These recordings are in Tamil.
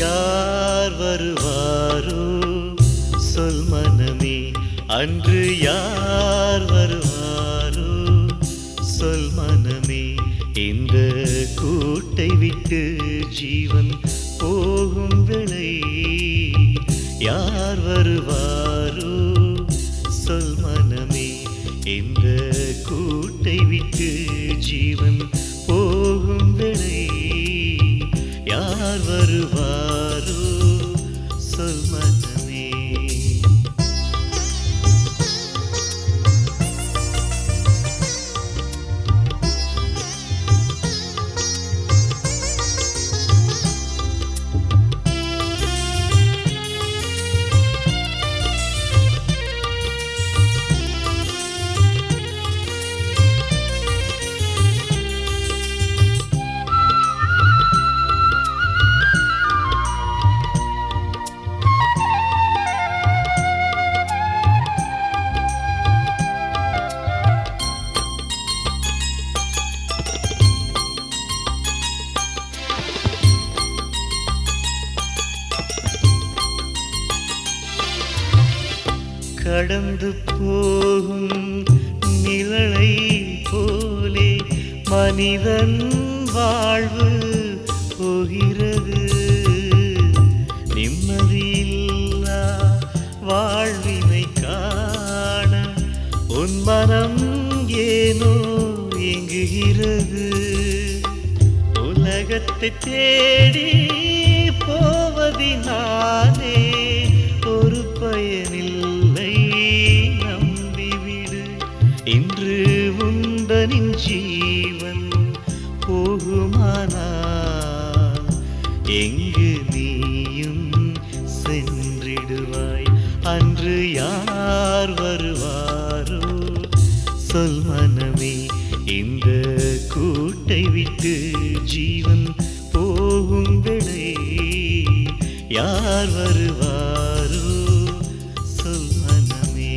யார் வருவாரோ சொல் மனமே அன்று யார் வருவாரோ சொல் மனமே இந்த கூட்டை விட்டு ஜீவன் போகும் வேளை யார் வருவாரோ சொல் மனமே இந்த கூட்டை விட்டு ஜீவன் போகும் வேளை யார் வருவாரோ சொல் மனமே கடந்து போகும் நிழலை போலே மனிதன் வாழ்வு போகிறது நிம்மதியில்லா வாழ்வினை காண உன் மனம் ஏனோ எங்குகிறது உலகத்தை தேடி போவதினாலே ஒரு பயனில்லை நம்பிவிடு இன்று உந்தனின் ஜீவன் போகுமானால் எங்கு நீயும் சென்றிடுவாய் அன்று யார் வருவாரோ சொல் மனமே இந்த கூட்டை விட்டு ஜீவன் போகும் வேளை யார் வருவாரோ சொல் மனமே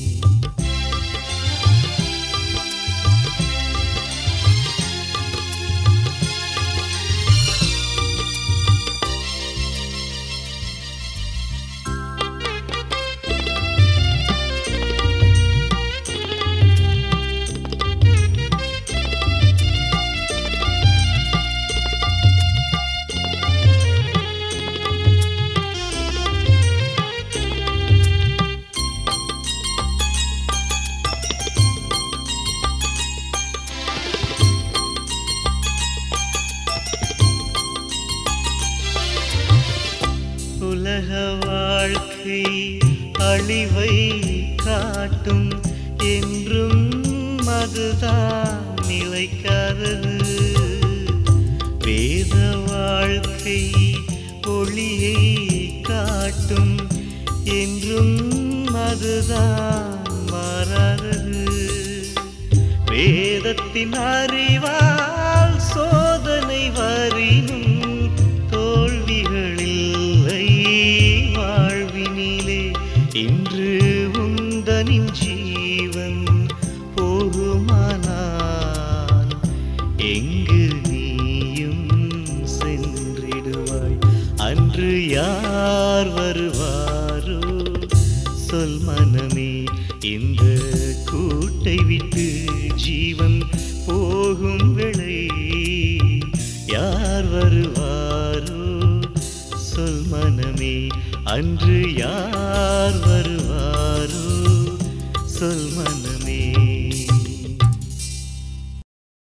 உலக வாழ்க்கை அழிவை காட்டும் என்றும் அதுதான் நிலைக்காதது வேத வாழ்க்கை ஒளியை காட்டும் என்றும் அதுதான் மாறாதது வேதத்தின் அறிவால் சோதனை வரினும் தோல்விகளில்லை வாழ்வினிலே இன்று உந்தனின் ஜீவன் போகுமானால் எங்கு நீயும் சென்றிடுவாய் அன்று யார் வருவாரோ சொல் மனமே இந்த கூட்டை விட்டு ஜீவன் போகும் வேளை யார் வருவாரோ சொல் மனமே அன்று யார் வருவாரோ சொல்